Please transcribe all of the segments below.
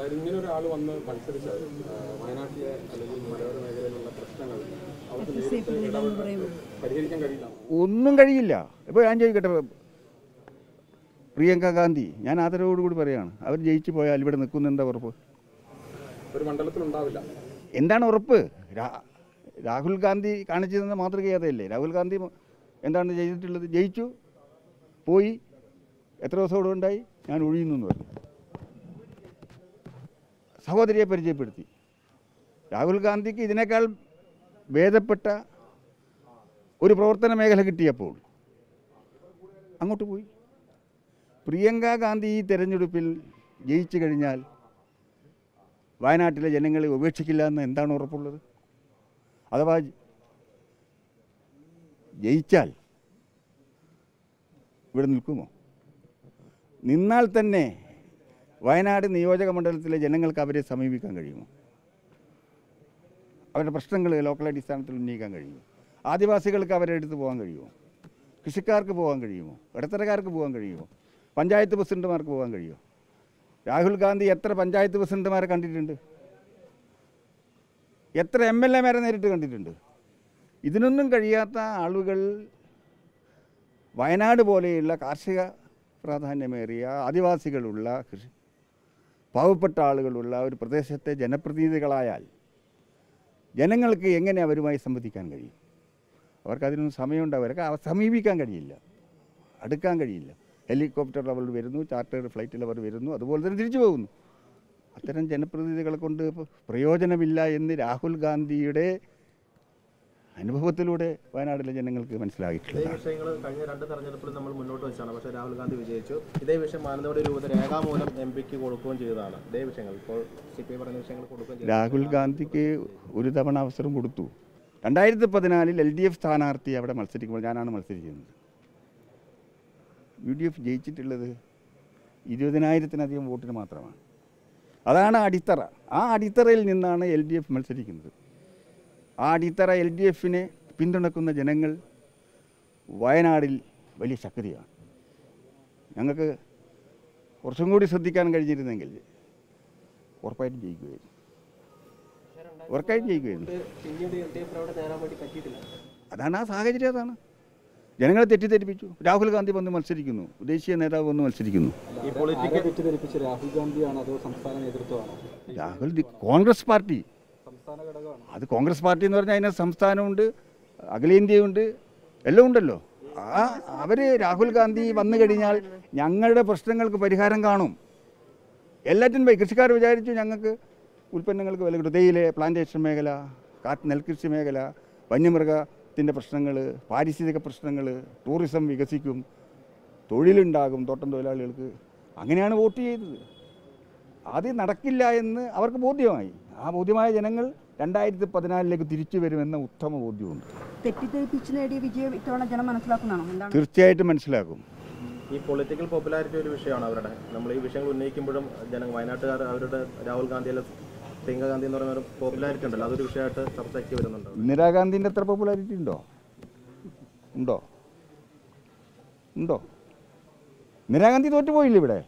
ഇങ്ങനെ ഒരാൾ വന്ന് മത്സരിച്ചാൽ ആ, വയനാട്ടിലെ അല്ലെങ്കിൽ മലയോര മേഖലയിലുള്ള പ്രശ്നങ്ങൾ അവർക്ക് നേരിട്ട് ഇടപെട്ട് പരിഹരിക്കാൻ കഴിയില്ല ഒന്നും കഴിയില്ല ഇപ്പോൾ ഞാൻ ചോദിക്കട്ടെ പ്രിയങ്ക ഗാന്ധി ഞാൻ ആദരവോടുകൂടി പറയുകയാണ് അവർ ജയിച്ചു പോയാൽ ഇവിടെ നിൽക്കുന്ന എന്താ ഉറപ്പ് ഒരു മണ്ഡലത്തിൽ ഉണ്ടാവില്ല എന്താണ് ഉറപ്പ് രാ- രാഹുൽ ഗാന്ധി കാണിച്ചു തന്ന മാതൃക അതല്ലേ രാഹുൽ ഗാന്ധി എന്താണ് ചെയ്തിട്ടുള്ളത് ജയിച്ചു പോയി എത്ര ദിവസം ഇവിടെ ഉണ്ടായി ഞാൻ ഒഴിയുന്നു എന്ന് പറഞ്ഞു സഹോദരിയെ പരിചയപ്പെടുത്തി രാഹുൽ ഗാന്ധിക്ക് ഇതിനേക്കാൾ ഭേദപ്പെട്ട ഒരു പ്രവർത്തന മേഖല കിട്ടിയപ്പോൾ അങ്ങോട്ട് പോയി പ്രിയങ്ക ഗാന്ധി ഈ തെരഞ്ഞെടുപ്പിൽ ജയിച്ചു കഴിഞ്ഞാൽ വയനാട്ടിലെ ജനങ്ങളെ ഉപേക്ഷിക്കില്ല എന്ന് എന്താണ് ഉറപ്പുള്ളത് അഥവാ ജയിച്ചാൽ ഇവിടെ നിൽക്കുമോ നിന്നാൽ തന്നെ വയനാട് നിയോജക മണ്ഡലത്തിലെ ജനങ്ങൾക്ക് അവരെ സമീപിക്കാൻ കഴിയുമോ അവരുടെ പ്രശ്നങ്ങൾ ലോക്കൽ അടിസ്ഥാനത്തിൽ ഉന്നയിക്കാൻ കഴിയുമോ ആദിവാസികൾക്ക് അവരെ അടുത്ത് പോകാൻ കഴിയുമോ കൃഷിക്കാർക്ക് പോകാൻ കഴിയുമോ ഇടത്തരക്കാർക്ക് പോകാൻ കഴിയുമോ പഞ്ചായത്ത് പ്രസിഡന്റുമാർക്ക് പോകാൻ കഴിയുമോ രാഹുൽ ഗാന്ധി എത്ര പഞ്ചായത്ത് പ്രസിഡന്റുമാരെ കണ്ടിട്ടുണ്ട് എത്ര എം എൽ എമാരെ നേരിട്ട് കണ്ടിട്ടുണ്ട് ഇതിനൊന്നും കഴിയാത്ത ആളുകൾ വയനാട് പോലെയുള്ള കാർഷിക പ്രാധാന്യമേറിയ ആദിവാസികളുള്ള കൃഷി പാവപ്പെട്ട ആളുകളുള്ള ഒരു പ്രദേശത്തെ ജനപ്രതിനിധികളായാൽ ജനങ്ങൾക്ക് എങ്ങനെ അവരുമായി സംവദിക്കാൻ കഴിയും അവർക്ക് അതിനൊന്നും സമയമുണ്ടാവും അവർക്ക് അവ- സമീപിക്കാൻ കഴിയില്ല അടുക്കാൻ കഴിയില്ല ഹെലികോപ്റ്ററിൽ അവർ വരുന്നു ചാർട്ടേഡ് ഫ്ലൈറ്റിൽ അവർ വരുന്നു അതുപോലെ തന്നെ തിരിച്ചു പോകുന്നു അത്തരം ജനപ്രതിനിധികളെ കൊണ്ട് ഇപ്പൊ പ്രയോജനമില്ല എന്ന് രാഹുൽ ഗാന്ധിയുടെ അനുഭവത്തിലൂടെ വയനാട്ടിലെ ജനങ്ങൾക്ക് ഇതേ മനസ്സിലായിട്ടുള്ളതാണ് വിഷയങ്ങൾ കഴിഞ്ഞ രണ്ട് തെരഞ്ഞെടുപ്പിൽ നമ്മൾ മുന്നോട്ട് വെച്ചാണ് പക്ഷേ രാഹുൽ ഗാന്ധി വിജയിച്ചു ഇതേ വിഷയം മാനന്തവാടി രൂപത രേഖാമൂലം എം പിക്ക് കൊടുക്കുകയും ചെയ്തതാണ് ഇതേ വിഷയങ്ങൾ ഇപ്പോൾ സി പി ഐ പറയുന്ന വിഷയങ്ങൾ കൊടുക്കുകയും ചെയ്തു രാഹുൽ ഗാന്ധിക്ക് ഒരു തവണ അവസരം കൊടുത്തു രണ്ടായിരത്തി പതിനാലിൽ എൽ ഡി എഫ് സ്ഥാനാർത്ഥി അവിടെ മത്സരിക്കുമ്പോൾ ഞാനാണ് മത്സരിക്കുന്നത് യു ഡി എഫ് ജയിച്ചിട്ടുള്ളത് ഇരുപതിനായിരത്തിലധികം വോട്ടിന് മാത്രമാണ് അതാണ് അടിത്തറ ആ അടിത്തറയിൽ നിന്നാണ് എൽ ഡി എഫ് മത്സരിക്കുന്നത് ആ അടിത്തറ എൽ ഡി എഫിനെ പിന്തുണക്കുന്ന ജനങ്ങൾ വയനാടിൽ വലിയ ശക്തിയാണ് ഞങ്ങൾക്ക് കുറച്ചും കൂടി ശ്രദ്ധിക്കാൻ കഴിഞ്ഞിരുന്നെങ്കിൽ ഉറപ്പായിട്ടും ജയിക്കുമായിരുന്നു ഉറപ്പായിട്ടും ജയിക്കുമായിരുന്നു പിന്നീട് എൽ ഡി എഫ് അവിടെ നേടാൻ വേണ്ടി പറ്റിയിട്ടില്ല അതാണ് ആ സാഹചര്യം അതാണ് ജനങ്ങളെ തെറ്റിദ്ധരിപ്പിച്ചു രാഹുൽ ഗാന്ധി വന്ന് മത്സരിക്കുന്നു ദേശീയ നേതാവ് വന്ന് മത്സരിക്കുന്നു ഈ പൊളിറ്റിക്കൽ തെറ്റിദ്ധരിപ്പിച്ച് രാഹുൽ ഗാന്ധിയാണോ അതോ സംസ്ഥാന നേതൃത്വമാണോ രാഹുൽ ദി- കോൺഗ്രസ് പാർട്ടി സംസ്ഥാന ഘടകമാണ് അത് കോൺഗ്രസ് പാർട്ടി എന്ന് പറഞ്ഞാൽ അതിന് സംസ്ഥാനമുണ്ട് അഖിലേന്ത്യയുണ്ട് എല്ലാം ഉണ്ടല്ലോ ആ അവർ രാഹുൽ ഗാന്ധി വന്നു കഴിഞ്ഞാൽ ഞങ്ങളുടെ പ്രശ്നങ്ങൾക്ക് പരിഹാരം കാണും എല്ലാറ്റിനും പോയി കൃഷിക്കാർ വിചാരിച്ചു ഞങ്ങൾക്ക് ഉൽപ്പന്നങ്ങൾക്ക് വില കിട്ടും തേയിലെ പ്ലാന്റേഷൻ മേഖല കാറ്റ് നെൽകൃഷി മേഖല വന്യമൃഗത്തിൻ്റെ പ്രശ്നങ്ങൾ പാരിസ്ഥിതിക പ്രശ്നങ്ങൾ ടൂറിസം വികസിക്കും തൊഴിലുണ്ടാകും തോട്ടം തൊഴിലാളികൾക്ക് അങ്ങനെയാണ് വോട്ട് ചെയ്തത് അത് നടക്കില്ല എന്ന് അവർക്ക് ബോധ്യമായി ആ ബോധ്യമായ ജനങ്ങൾ രണ്ടായിരത്തി പതിനാലിലേക്ക് തിരിച്ചു വരുമെന്ന ഉത്തമ ബോധ്യമുണ്ട് തെറ്റിദ്ധരിപ്പിച്ച് നേടിയ വിജയം ഇത്തവണ ജനം മനസ്സിലാക്കുന്നതാണോ എന്താണ് തീർച്ചയായിട്ടും മനസ്സിലാക്കും ഈ പൊളിറ്റിക്കൽ പോപ്പുലാരിറ്റി ഒരു വിഷയമാണ് അവരുടെ നമ്മൾ ഈ വിഷയങ്ങൾ ഉന്നയിക്കുമ്പോഴും ജന വയനാട്ടുകാർ അവരുടെ രാഹുൽ ഗാന്ധി അല്ല പ്രിയങ്ക ഗാന്ധി എന്ന് പറയുന്ന ഒരു പോപ്പുലാരിറ്റി ഉണ്ടല്ലോ അതൊരു വിഷയമായിട്ട് ചർച്ചയ്ക്ക് വരുന്നുണ്ട് ഇന്ദിരാഗാന്ധിൻ്റെ അത്ര പോപ്പുലാരിറ്റി ഉണ്ടോ ഉണ്ടോ ഉണ്ടോ ഇന്ദിരാഗാന്ധി തോറ്റുപോയില്ലേ ഇവിടെ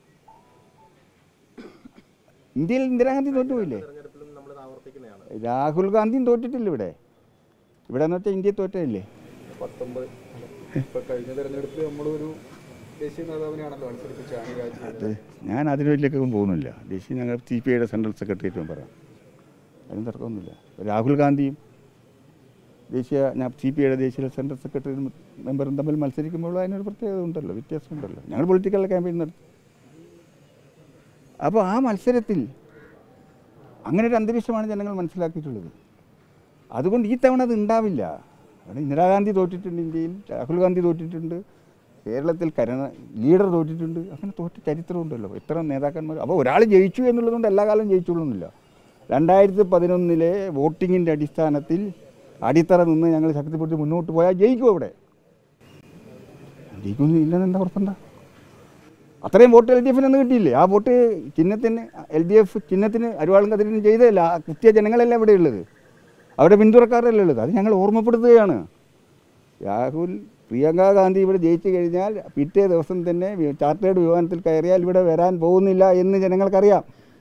ഇന്ത്യയിൽ ഇന്ദിരാഗാന്ധി തോറ്റുപോയില്ലേ തെരഞ്ഞെടുപ്പിലും നമ്മൾ ഇത് ആവർത്തിക്കുന്നതാണ് രാഹുൽ ഗാന്ധിയും തോറ്റിട്ടില്ല ഇവിടെ ഇവിടെ എന്ന് വെച്ചാൽ ഇന്ത്യ തോറ്റല്ലേ പത്തൊമ്പത് ഇപ്പൊ കഴിഞ്ഞ തെരഞ്ഞെടുപ്പിൽ നമ്മളൊരു ദേശീയ നേതാവിനെയാണല്ലോ മത്സരിപ്പിച്ച അണിരാജ്യം അത് ഞാൻ അതിലേക്കൊന്നും പോകുന്നില്ല ദേശീയ ഞങ്ങൾ സി പി ഐയുടെ സെൻട്രൽ സെക്രട്ടേറിയറ്റും പറയാം അതിന് തർക്കമൊന്നുമില്ല രാഹുൽ ഗാന്ധിയും ദേശീയ ഞാൻ സി പി ഐയുടെ ദേശീയ സെൻട്രൽ സെക്രട്ടറി മെമ്പറും തമ്മിൽ മത്സരിക്കുമ്പോൾ അതിനൊരു പ്രത്യേകത ഉണ്ടല്ലോ വ്യത്യാസമുണ്ടല്ലോ ഞങ്ങൾ പൊളിറ്റിക്കൽ ക്യാമ്പയിൻ നടത്തി അപ്പോൾ ആ മത്സരത്തിൽ അങ്ങനെ ഒരു അന്തരീക്ഷമാണ് ജനങ്ങൾ മനസ്സിലാക്കിയിട്ടുള്ളത് അതുകൊണ്ട് ഈ തവണ അത് ഉണ്ടാവില്ല അവിടെ ഇന്ദിരാഗാന്ധി തോറ്റിട്ടുണ്ട് ഇന്ത്യയിൽ രാഹുൽ ഗാന്ധി തോറ്റിട്ടുണ്ട് കേരളത്തിൽ കരുണ ലീഡർ തോറ്റിട്ടുണ്ട് അങ്ങനെ തോറ്റ ചരിത്രമുണ്ടല്ലോ ഇത്ര നേതാക്കന്മാർ അപ്പോൾ ഒരാൾ ജയിച്ചു എന്നുള്ളതുകൊണ്ട് എല്ലാ കാലം ജയിച്ചോളുന്നില്ല രണ്ടായിരത്തി പതിനൊന്നിലെ വോട്ടിങ്ങിൻ്റെ അടിസ്ഥാനത്തിൽ അടിത്തറ നിന്ന് ഞങ്ങൾ ശക്തിപ്പെടുത്തി മുന്നോട്ട് പോയാൽ ജയിക്കും അവിടെ ജയിക്കുമെന്ന് ഇല്ലെന്ന് എന്താ ഉറപ്പെന്താ അത്രയും വോട്ട് എൽ ഡി എഫിന് അന്ന് കിട്ടിയില്ലേ ആ വോട്ട് ചിഹ്നത്തിന് എൽ ഡി എഫ് ചിഹ്നത്തിന് അരുവാളും കതിരിനും ചെയ്തതല്ല ആ കുത്തിയ ജനങ്ങളല്ല ഇവിടെ ഉള്ളത് അവിടെ പിന്തുണക്കാരല്ലേ ഉള്ളത് അത് ഞങ്ങൾ ഓർമ്മപ്പെടുത്തുകയാണ് രാഹുൽ പ്രിയങ്ക ഗാന്ധി ഇവിടെ ജയിച്ചു കഴിഞ്ഞാൽ പിറ്റേ ദിവസം തന്നെ വി- ചാർട്ടേഡ് വിമാനത്തിൽ കയറിയാൽ ഇവിടെ വരാൻ പോകുന്നില്ല എന്ന് ജനങ്ങൾക്കറിയാം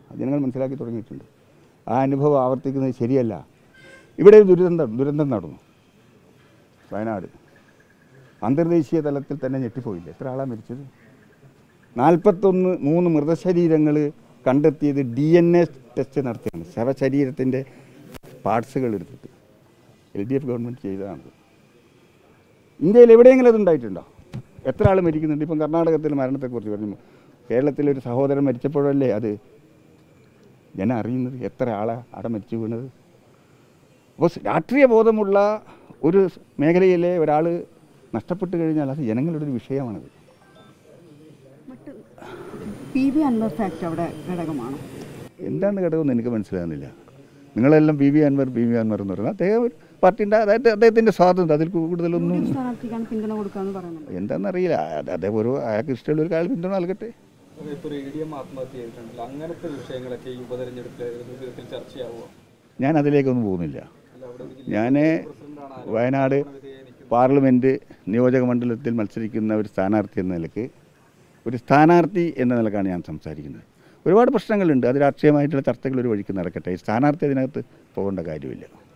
ജനങ്ങൾ മനസ്സിലാക്കി തുടങ്ങിയിട്ടുണ്ട് ആ അനുഭവം ആവർത്തിക്കുന്നത് ശരിയല്ല ഇവിടെ ഒരു ദുരന്തം ദുരന്തം നടന്നു വയനാട് അന്തർദേശീയ തലത്തിൽ തന്നെ ഞെട്ടിപ്പോയില്ലേ എത്ര ആളാണ് മരിച്ചത് നാൽപ്പത്തൊന്ന് മൂന്ന് മൃതശരീരങ്ങൾ കണ്ടെത്തിയത് ഡി എൻ എ ടെസ്റ്റ് നടത്തിയാണ് ശവശരീരത്തിൻ്റെ പാർട്സുകൾ എടുത്തിട്ട് എൽ ഡി എഫ് ഗവൺമെൻറ് ചെയ്തതാണ് ഇന്ത്യയിൽ എവിടെയെങ്കിലും അത് ഉണ്ടായിട്ടുണ്ടോ എത്ര ആൾ മരിക്കുന്നുണ്ട് ഇപ്പം കർണാടകത്തിൽ മരണത്തെക്കുറിച്ച് പറഞ്ഞു കേരളത്തിലൊരു സഹോദരൻ മരിച്ചപ്പോഴല്ലേ അത് ജനം അറിയുന്നത് എത്ര ആളാണ് അവിടെ മരിച്ചു വീണത് അപ്പോൾ രാഷ്ട്രീയ ബോധമുള്ള ഒരു മേഖലയിലെ ഒരാൾ നഷ്ടപ്പെട്ട് കഴിഞ്ഞാൽ അത് ജനങ്ങളുടെ ഒരു വിഷയമാണത് മറ്റ് പി വി അൻവർ ഫാക്ട് അവിടെ ഘടകമാണ് എന്താണ് ഘടകമെന്ന് എനിക്ക് മനസ്സിലാകുന്നില്ല നിങ്ങളെല്ലാം P V Anvar P V Anvar എന്ന് പറയുന്നത് അദ്ദേഹം ഒരു പാർട്ടിൻ്റെ അതായത് അദ്ദേഹത്തിൻ്റെ സ്വാതന്ത്ര്യം അതിൽ കൂടുതലൊന്നും സ്ഥാനാർത്ഥിക്കാണ് പിന്തുണ കൊടുക്കാന്ന് പറയുന്നുണ്ട് എന്താണെന്നറിയില്ല അത് അദ്ദേഹം ഒരു അയാൾക്ക് ഇഷ്ടമുള്ള ഒരു കാൾ പിന്തുണ നൽകട്ടെ ഇപ്പോൾ ഇ ഡി എം ആത്മഹത്യ ചെയ്തിട്ടുണ്ടല്ലോ അങ്ങനത്തെ വിഷയങ്ങളൊക്കെ ഈ ഉപതെരഞ്ഞെടുപ്പിൽ വിധത്തിൽ ചർച്ചയാവുമോ ഞാൻ അതിലേക്കൊന്നും പോകുന്നില്ല അല്ല അവിടെ ഒരു ഞാൻ വയനാട് പാർലമെൻറ്റ് നിയോജക മണ്ഡലത്തിൽ മത്സരിക്കുന്ന ഒരു സ്ഥാനാർത്ഥി എന്ന നിലക്ക് ഒരു സ്ഥാനാർത്ഥി എന്ന നിലക്കാണ് ഞാൻ സംസാരിക്കുന്നത് ഒരുപാട് പ്രശ്നങ്ങളുണ്ട് അത് രാഷ്ട്രീയമായിട്ടുള്ള ചർച്ചകൾ ഒരു വഴിക്ക് നടക്കട്ടെ ഈ സ്ഥാനാർത്ഥി അതിനകത്ത് പോകേണ്ട കാര്യമില്ല